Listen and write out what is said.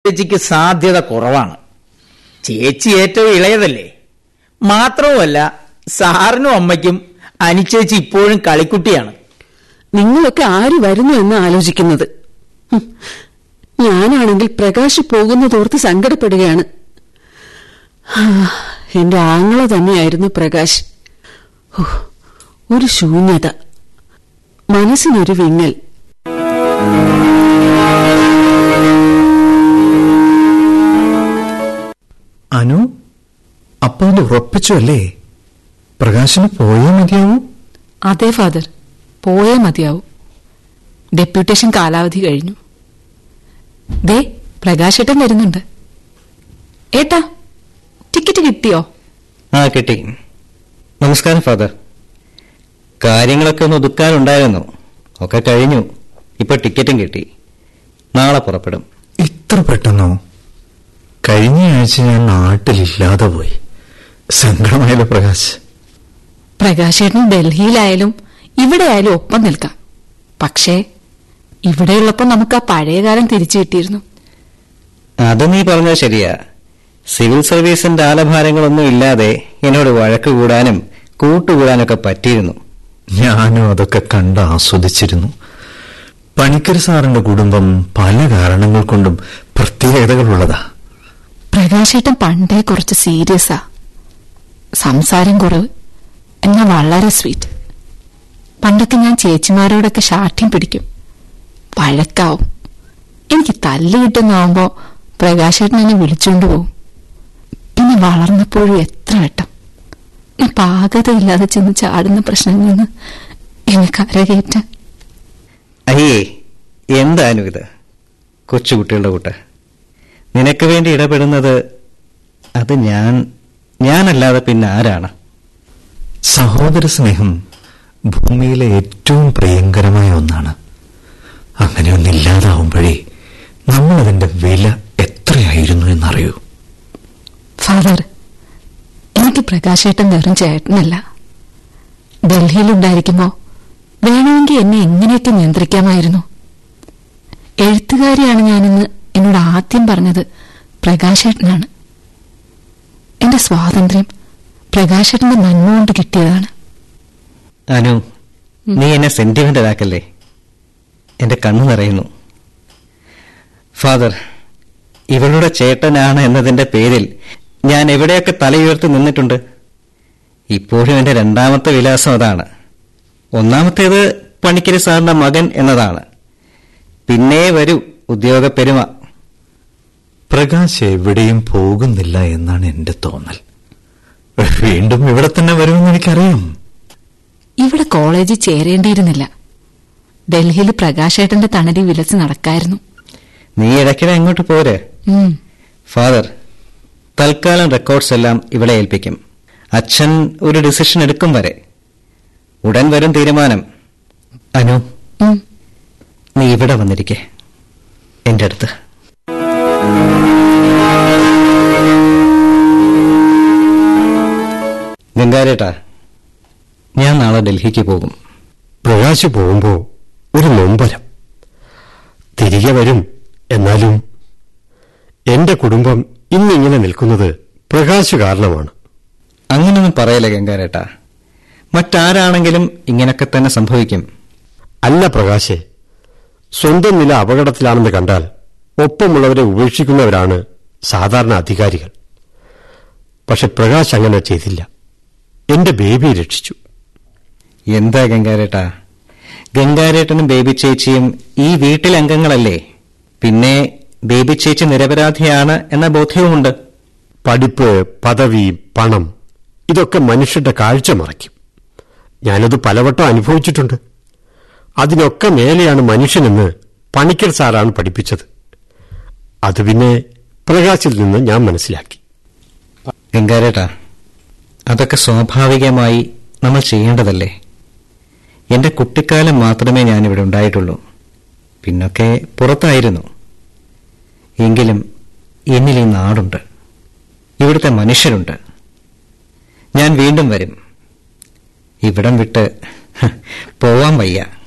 ചേച്ചിക്ക് സാധ്യത കുറവാണ് ചേച്ചി ഏറ്റവും ഇളയതല്ലേ മാത്രവുമല്ല സാറിനും അമ്മയ്ക്കും അനിച്ചേച്ചി ഇപ്പോഴും കളിക്കുട്ടിയാണ് നിങ്ങളൊക്കെ ആര് വരുന്നു എന്ന് ആലോചിക്കുന്നത് ഹും. ഞാനാണെങ്കിൽ പ്രകാശ് പോകുന്നതോർത്ത് സങ്കടപ്പെടുകയാണ് ആ, എന്റെ ആങ്ങള തന്നെയായിരുന്നു പ്രകാശ് ഹോ, ഒരു ശൂന്യത മനസ്സിനൊരു വിങ്ങൽ അനു അപ്പൊ അത് ഉറപ്പിച്ചു അല്ലേ പ്രകാശന് പോയേ മതിയാവൂ അതെ ഫാദർ പോയേ മതിയാവും ഡെപ്യൂട്ടേഷൻ കാലാവധി കഴിഞ്ഞു ദേ പ്രകാശേട്ടൻ വരുന്നുണ്ട് ഏട്ടാ ടിക്കറ്റ് കിട്ടിയോ ആ കിട്ടി നമസ്കാരം ഫാദർ കാര്യങ്ങളൊക്കെ ഒന്ന് ഒതുക്കാനുണ്ടായിരുന്നു ഒക്കെ കഴിഞ്ഞു ഇപ്പൊ ടിക്കറ്റും കിട്ടി നാളെ പുറപ്പെടും ഇത്ര പെട്ടെന്നോ കഴിഞ്ഞ ആഴ്ച ഞാൻ നാട്ടിലില്ലാതെ പോയി സങ്കടമായല്ലോ പ്രകാശ് പ്രകാശേട്ടൻ ഡൽഹിയിലായാലും ഇവിടെ ആയാലും ഒപ്പം നിൽക്കാം പക്ഷേ ഇവിടെയുള്ളപ്പോൾ നമുക്ക് ആ പഴയകാലം തിരിച്ചു കിട്ടിയിരുന്നു അത് നീ പറഞ്ഞത് ശരിയാ സിവിൽ സർവീസിന്റെ ആലഭാരങ്ങളൊന്നും ഇല്ലാതെ എന്നോട് വഴക്ക് കൂടാനും കൂട്ടുകൂടാനൊക്കെ പറ്റിയിരുന്നു ഞാനും അതൊക്കെ കണ്ട് ആസ്വദിച്ചിരുന്നു പണിക്കർ സാറിന്റെ കുടുംബം പല കാരണങ്ങൾ കൊണ്ടും പ്രത്യേകതകളുള്ളതാ പ്രകാശേട്ടൻ പണ്ടേ കുറച്ച് സീരിയസാ സംസാരം കുറവ് എന്നാ വളരെ സ്വീറ്റ് പണ്ടൊക്കെ ഞാൻ ചേച്ചിമാരോടൊക്കെ ശാഠ്യം പിടിക്കും വഴക്കാവും എനിക്ക് തല്ല് കിട്ടുന്നാവുമ്പോ പ്രകാശേട്ടൻ എന്നെ വിളിച്ചുകൊണ്ട് പോവും പിന്നെ വളർന്നപ്പോഴും എത്ര വട്ടം ഞാൻ പാകതയില്ലാതെ ചെന്ന് ചാടുന്ന പ്രശ്നങ്ങളിൽ നിന്ന് എന്നെ കരകയറ്റാൻ അയ്യേ എന്താനും ഇത് കൊച്ചുകുട്ടികളുടെ കൂട്ട് നിനക്ക് വേണ്ടി ഇടപെടുന്നത് അത് ഞാൻ ഞാനല്ലാതെ പിന്നെ ആരാണ് സഹോദര സ്നേഹം ഭൂമിയിലെ ഏറ്റവും പ്രിയങ്കരമായ ഒന്നാണ് അങ്ങനെ ഒന്നില്ലാതാവുമ്പോഴേ നമ്മൾ അതിന്റെ വില എത്രയായിരുന്നു എന്നറിയൂ ഫാദർ എനിക്ക് പ്രകാശേട്ടൻ വെറും ചേട്ടനല്ല ഡൽഹിയിലുണ്ടായിരിക്കുമ്പോ വേണമെങ്കിൽ എന്നെ എങ്ങനെയൊക്കെ നിയന്ത്രിക്കാമായിരുന്നു എഴുത്തുകാരിയാണ് ഞാനെന്ന് എന്നോട് ആദ്യം പറഞ്ഞത് പ്രകാശേട്ടനാണ് എന്റെ സ്വാതന്ത്ര്യം പ്രകാശേട്ടന്റെ നന്മ കൊണ്ട് കിട്ടിയതാണ് അനു നീ എന്നെ സെന്റിമെന്റൽ ആക്കല്ലേ എന്റെ കണ്ണു നിറയുന്നു ഫാദർ ഇവളുടെ ചേട്ടനാണ് എന്നതിന്റെ പേരിൽ ഞാൻ എവിടെയൊക്കെ തലയുയർത്തി നിന്നിട്ടുണ്ട് ഇപ്പോഴും എന്റെ രണ്ടാമത്തെ വിലാസം അതാണ് ഒന്നാമത്തേത് പണിക്കരി സാറിന്റെ മകൻ എന്നതാണ് പിന്നെ വരൂ ഉദ്യോഗ പെരുമ പ്രകാശ് എവിടെയും പോകുന്നില്ല എന്നാണ് എന്റെ തോന്നൽ വീണ്ടും ഇവിടെ തന്നെ വരുമെന്ന് എനിക്കറിയാം ഇവിടെ കോളേജിൽ ചേരേണ്ടിയിരുന്നില്ല ഡൽഹിയിൽ പ്രകാശേട്ടന്റെ തണലിൽ വിലച്ച് നടക്കായിരുന്നു നീ ഇടയ്ക്കിടെ എങ്ങോട്ട് പോരെ ഉം. ഫാദർ തൽക്കാലം റെക്കോർഡ്സ് എല്ലാം ഇവിടെ ഏൽപ്പിക്കും അച്ഛൻ ഒരു ഡിസിഷൻ എടുക്കും വരെ ഉടൻ വരും തീരുമാനം അനു ഉം. നീ ഇവിടെ വന്നിരിക്കെ എന്റെ അടുത്ത് ഗംഗാരേട്ടാ ഞാൻ നാളെ ഡൽഹിക്ക് പോകും പ്രകാശ് പോകുമ്പോ ഒരു നൊമ്പരം തിരികെ വരും എന്നാലും എന്റെ കുടുംബം ഇന്നിങ്ങനെ നിൽക്കുന്നത് പ്രകാശ് കാരണമാണ് അങ്ങനൊന്നും പറയല ഗംഗാരേട്ടാ മറ്റാരാണെങ്കിലും ഇങ്ങനൊക്കെ തന്നെ സംഭവിക്കും അല്ല പ്രകാശെ സ്വന്തം നില അപകടത്തിലാണെന്ന് കണ്ടാൽ ഒപ്പമുള്ളവരെ ഉപേക്ഷിക്കുന്നവരാണ് സാധാരണ അധികാരികൾ പക്ഷെ പ്രകാശ് അങ്ങനെ ചെയ്തില്ല എന്റെ ബേബിയെ രക്ഷിച്ചു എന്താ ഗംഗാരേട്ടാ ഗംഗാരേട്ടനും ബേബി ചേച്ചിയും ഈ വീട്ടിലെ അംഗങ്ങളല്ലേ പിന്നെ ബേബി ചേച്ചി നിരപരാധിയാണ് എന്ന ബോധ്യവുമുണ്ട് പഠിപ്പ് പദവി പണം ഇതൊക്കെ മനുഷ്യരുടെ കാഴ്ച മറയ്ക്കും ഞാനത് പലവട്ടം അനുഭവിച്ചിട്ടുണ്ട് അതിനൊക്കെ മേലെയാണ് മനുഷ്യനെന്ന് പണിക്കർ സാറാണ് പഠിപ്പിച്ചത് അത് പിന്നെ പ്രകാശിൽ നിന്ന് ഞാൻ മനസ്സിലാക്കി ഗംഗാരേട്ടാ അതൊക്കെ സ്വാഭാവികമായി നമ്മൾ ചെയ്യേണ്ടതല്ലേ എന്റെ കുട്ടിക്കാലം മാത്രമേ ഞാനിവിടെ ഉണ്ടായിട്ടുള്ളൂ പിന്നൊക്കെ പുറത്തായിരുന്നു എങ്കിലും എന്നിൽ ഈ നാടുണ്ട് ഇവിടുത്തെ മനുഷ്യരുണ്ട് ഞാൻ വീണ്ടും വരും ഇവിടം വിട്ട് പോവാൻ വയ്യ